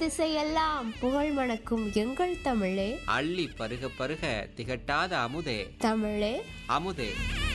திசையெல்லாம் புகழ் மணக்கும் எங்கள் தமிழே அள்ளி பருக பருக திகட்டாத அமுதே தமிழே அமுதே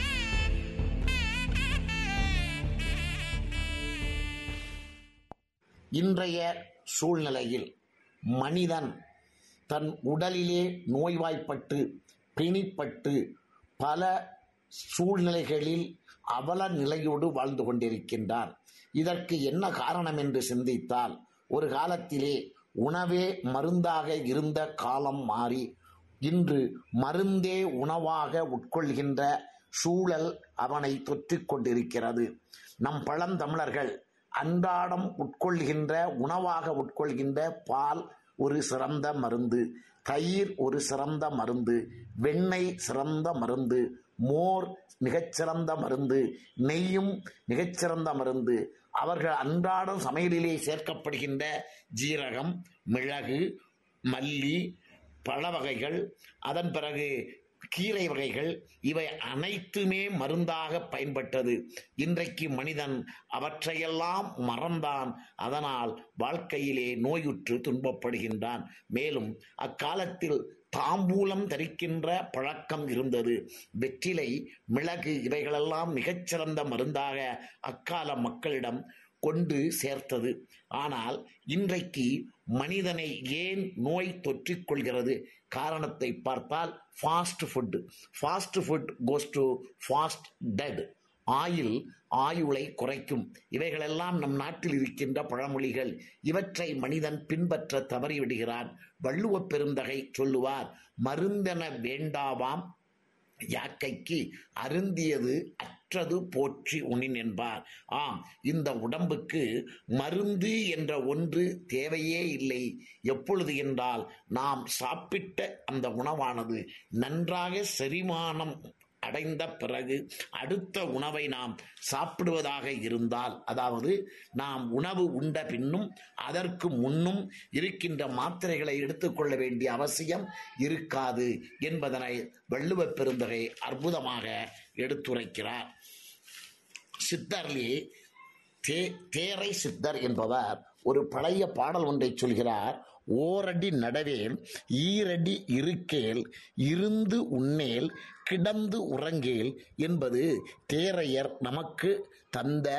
இன்றைய சூழ்நிலையில் மனிதன் தன் உடலிலே நோய்வாய்ப்பட்டு பிணிப்பட்டு பல சூழ்நிலைகளில் அவல நிலையோடு வாழ்ந்து கொண்டிருக்கின்றான் இதற்கு என்ன காரணம் என்று சிந்தித்தால் ஒரு காலத்திலே உணவே மருந்தாக இருந்த காலம் மாறி இன்று மருந்தே உணவாக உட்கொள்கின்ற சூழல் அவனை தொற்றிக் கொண்டிருக்கிறது நம் பழந்தமிழர்கள் அன்றாடம் உட்கொள்கின்ற உணவாக உட்கொள்கின்ற பால் ஒரு சிறந்த மருந்து தயிர் ஒரு சிறந்த மருந்து வெண்ணெய் சிறந்த மருந்து மோர் மிகச்சிறந்த மருந்து நெய்யும் மிகச்சிறந்த மருந்து அவர்கள் அன்றாடம் சமையலிலே சேர்க்கப்படுகின்ற ஜீரகம் மிளகு மல்லி பழ வகைகள் அதன் பிறகு கீரை வகைகள் இவை அனைத்துமே மருந்தாக பயன்பட்டது இன்றைக்கு மனிதன் அவற்றையெல்லாம் மறந்தான் அதனால் வாழ்க்கையிலே நோயுற்று துன்பப்படுகின்றான் மேலும் அக்காலத்தில் தாம்பூலம் தரிக்கின்ற பழக்கம் இருந்தது வெற்றிலை மிளகு இவைகளெல்லாம் மிகச்சிறந்த மருந்தாக அக்கால மக்களிடம் கொண்டு சேர்த்தது ஆனால் இன்றைக்கு மனிதனை ஏன் நோய் தொற்றிக் கொள்கிறது காரணத்தை பார்த்தால் fast food fast food goes to fast dead oil ஆயுளை குறைக்கும் இவைகளெல்லாம் நம் நாட்டில் இருக்கின்ற பழமொழிகள் இவற்றை மனிதன் பின்பற்ற தவறிவிடுகிறான் வள்ளுவப் பெருந்தகை சொல்லுவார் மருந்தென வேண்டாவாம் யாக்கைக்கு அருந்தியது அற்றது போற்றி உணின் என்பார் ஆம் இந்த உடம்புக்கு மருந்து என்ற ஒன்று தேவையே இல்லை எப்பொழுது என்றால் நாம் சாப்பிட்ட அந்த உணவானது நன்றாக செரிமானம் அடைந்த பிறகு அடுத்த உணவை நாம் சாப்பிடுவதாக இருந்தால் அதாவது நாம் உணவு உண்ட பின்னும் அதற்கு முன்னும் இருக்கின்ற மாத்திரைகளை எடுத்துக்கொள்ள வேண்டிய அவசியம் இருக்காது என்பதனை வள்ளுவப் பெருந்தகை அற்புதமாக எடுத்துரைக்கிறார் சித்தர்லே தே தேரை சித்தர் என்பவர் ஒரு பழைய பாடல் ஒன்றை சொல்கிறார் ஓரடி நடவேல் ஈரடி இருக்கேல் இருந்து உண்ணேல் கிடந்து உறங்கேல் என்பது தேரையர் நமக்கு தந்த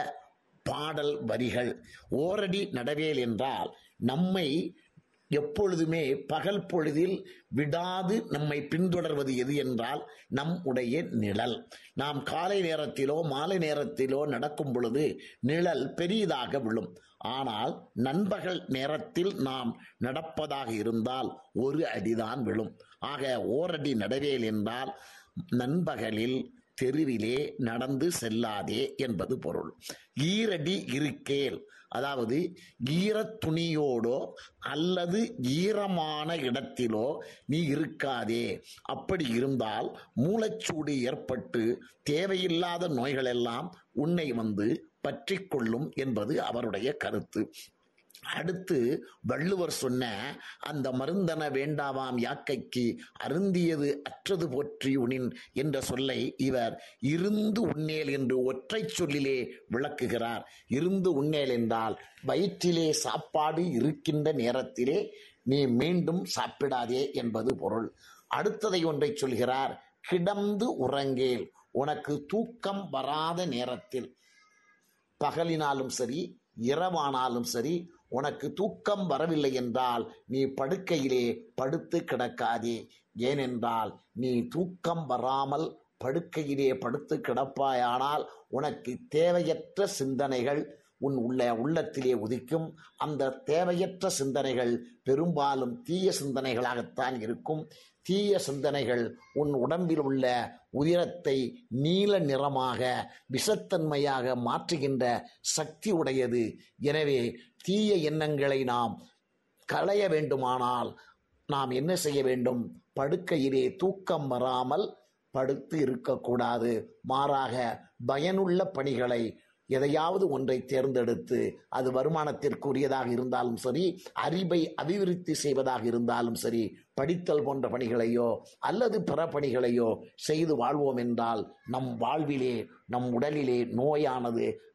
பாடல் வரிகள் ஓரடி நடவேல் என்றால் நம்மை எப்பொழுதுமே பகல் பொழுதில் விடாது நம்மை பின்தொடர்வது எது என்றால் நம் உடைய நிழல் நாம் காலை நேரத்திலோ மாலை நேரத்திலோ நடக்கும் பொழுது நிழல் பெரியதாக விழும் ஆனால் நண்பகல் நேரத்தில் நாம் நடப்பதாக இருந்தால் ஒரு அடிதான் விழும் ஆக ஓரடி நடவேல் என்றால் நண்பகலில் தெருவிலே நடந்து செல்லாதே என்பது பொருள் ஈரடி இருக்கேல் அதாவது ஈரத் துணியோடோ அல்லது ஈரமான இடத்திலோ நீ இருக்காதே அப்படி இருந்தால் மூளைச்சூடு ஏற்பட்டு தேவையில்லாத நோய்களெல்லாம் உன்னை வந்து பற்றி கொள்ளும் என்பது அவருடைய கருத்து அடுத்து வள்ளுவர் சொன்ன அந்த மருந்தன வேண்டாவாம் யாக்கைக்கு அருந்தியது அற்றது போற்றி உனின் என்ற சொல்லை இவர் இருந்து உண்ணேல் என்று ஒற்றை சொல்லிலே விளக்குகிறார் இருந்து உண்ணேல் என்றால் வயிற்றிலே சாப்பாடு இருக்கின்ற நேரத்திலே நீ மீண்டும் சாப்பிடாதே என்பது பொருள் அடுத்ததை ஒன்றை சொல்கிறார் கிடந்து உறங்கேல் உனக்கு தூக்கம் வராத நேரத்தில் பகலினாலும் சரி இரவானாலும் சரி உனக்கு தூக்கம் வரவில்லை என்றால் நீ படுக்கையிலே படுத்து கிடக்காதே ஏனென்றால் நீ தூக்கம் வராமல் படுக்கையிலே படுத்து கிடப்பாயானால் உனக்கு தேவையற்ற சிந்தனைகள் உன் உள்ள உள்ளத்திலே உதிக்கும் அந்த தேவையற்ற சிந்தனைகள் பெரும்பாலும் தீய சிந்தனைகளாகத்தான் இருக்கும் தீய சிந்தனைகள் உன் உடம்பில் உள்ள உதிரத்தை நீல நிறமாக விஷத்தன்மையாக மாற்றுகின்ற சக்தி உடையது எனவே தீய எண்ணங்களை நாம் களைய வேண்டுமானால் நாம் என்ன செய்ய வேண்டும் படுக்கையிலே தூக்கம் வராமல் படுத்து இருக்கக்கூடாது மாறாக பயனுள்ள பணிகளை எதையாவது ஒன்றை தேர்ந்தெடுத்து அது வருமானத்திற்குரியதாக இருந்தாலும் சரி அறிவை அபிவிருத்தி செய்வதாக இருந்தாலும் சரி படித்தல் போன்ற பணிகளையோ அல்லது பிற பணிகளையோ செய்து வாழ்வோம் என்றால் நம் வாழ்விலே நம் உடலிலே நோயானது